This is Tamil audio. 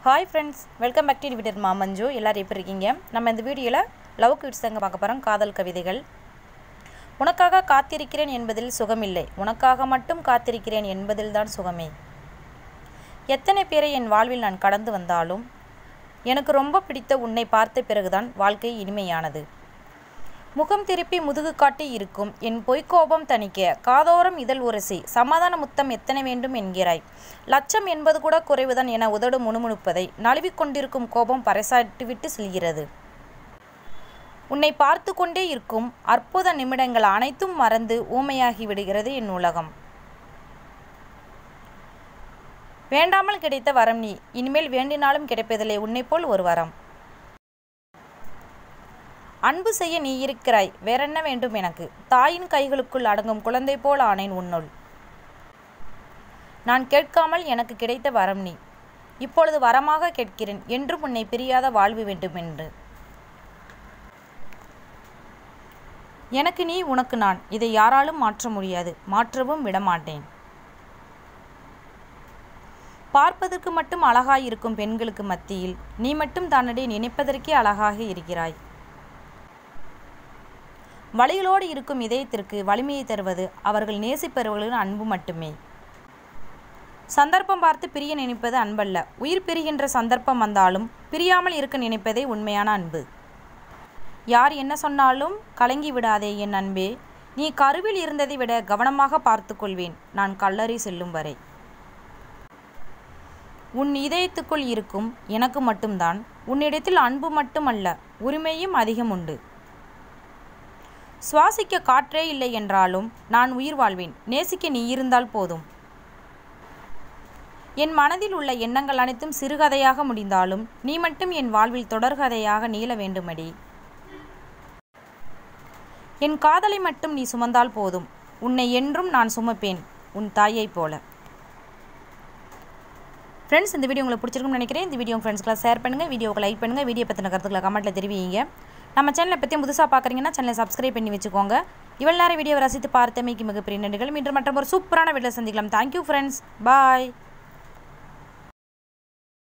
hi friends welcome back to Twitter மாமஞ்சு எல்லோரும் எப்படி இருக்கீங்க நம்ம இந்த வீடியோவில் லவ் கிட்ஸ் தாங்க பார்க்க போகிறோம் காதல் கவிதைகள் உனக்காக காத்திருக்கிறேன் என்பதில் சுகமில்லை உனக்காக மட்டும் காத்திருக்கிறேன் என்பதில் தான் சுகமே எத்தனை பேரை என் வாழ்வில் நான் கடந்து வந்தாலும் எனக்கு ரொம்ப பிடித்த உன்னை பார்த்த பிறகுதான் வாழ்க்கை இனிமையானது முகம் திருப்பி முதுகு காட்டி இருக்கும் என் பொய்க்கோபம் தணிக்க காதோரம் இதழ் உரசி சமாதான முத்தம் எத்தனை வேண்டும் என்கிறாய் லட்சம் என்பது கூட குறைவுதான் என உதடு முணுமுணுப்பதை நழுவிக் கொண்டிருக்கும் கோபம் பறைசாட்டிவிட்டு செல்கிறது உன்னை பார்த்து கொண்டே இருக்கும் அற்புத நிமிடங்கள் அனைத்தும் மறந்து ஊமையாகி விடுகிறது என் உலகம் வேண்டாமல் கிடைத்த வரம் நீ இனிமேல் வேண்டினாலும் கிடைப்பதில்லை உன்னை போல் ஒரு வரம் அன்பு செய்ய நீ இருக்கிறாய் வேறென்ன வேண்டும் எனக்கு தாயின் கைகளுக்குள் அடங்கும் குழந்தை போல் ஆனேன் உன்னுள் நான் கேட்காமல் எனக்கு கிடைத்த வரம் நீ இப்பொழுது வரமாக கேட்கிறேன் என்றும் உன்னை பிரியாத வாழ்வு வேண்டும் என்று எனக்கு நீ உனக்கு நான் இதை யாராலும் மாற்ற முடியாது மாற்றவும் விடமாட்டேன் பார்ப்பதற்கு மட்டும் அழகாயிருக்கும் பெண்களுக்கு மத்தியில் நீ மட்டும் தானடி நினைப்பதற்கே அழகாக இருக்கிறாய் வழிகளோடு இருக்கும் இதயத்திற்கு வலிமையை தருவது அவர்கள் நேசிப்பவர்களின் அன்பு மட்டுமே சந்தர்ப்பம் பார்த்து பிரிய நினைப்பது அன்பல்ல உயிர் பிரிகின்ற சந்தர்ப்பம் வந்தாலும் பிரியாமல் இருக்க நினைப்பதே உண்மையான அன்பு யார் என்ன சொன்னாலும் கலங்கி விடாதே என் அன்பே நீ கருவில் இருந்ததை விட கவனமாக பார்த்து கொள்வேன் நான் கல்லறி செல்லும் வரை உன் இதயத்துக்குள் இருக்கும் எனக்கு மட்டும்தான் உன்னிடத்தில் அன்பு மட்டுமல்ல உரிமையும் அதிகம் உண்டு சுவாசிக்க காற்றே இல்லை என்றாலும் நான் உயிர் வாழ்வேன் நேசிக்க நீ இருந்தால் போதும் என் மனதில் உள்ள எண்ணங்கள் அனைத்தும் சிறுகதையாக முடிந்தாலும் நீ மட்டும் என் வாழ்வில் தொடர்கதையாக நீள வேண்டுமடி என் காதலை மட்டும் நீ சுமந்தால் போதும் உன்னை என்றும் நான் சுமப்பேன் உன் தாயைப் போல ஃப்ரெண்ட்ஸ் இந்த வீடியோ உங்களுக்கு பிடிச்சிருக்கும்னு நினைக்கிறேன் இந்த வீடியோ ஃப்ரெண்ட்ஸ்க்குலாம் ஷேர் பண்ணுங்கள் வீடியோக்கு லைக் பண்ணுங்கள் வீடியோ பற்றின கருத்துக்களை கமெண்ட்டில் தெரிவிங்க நம்ம சேனலை பற்றி புதுசாக பார்க்குறீங்கன்னா சேனலை சப்ஸ்கிரைப் பண்ணி வச்சுக்கோங்க இவ்வளோ நேரம் வீடியோவை ரசித்து பார்த்தமைக்கு மிகப்பெரிய நன்றிகள் மீண்டும் மற்றும் ஒரு சூப்பரான வீடியோ சந்திக்கலாம் தேங்க்யூ ஃப்ரெண்ட்ஸ் பாய்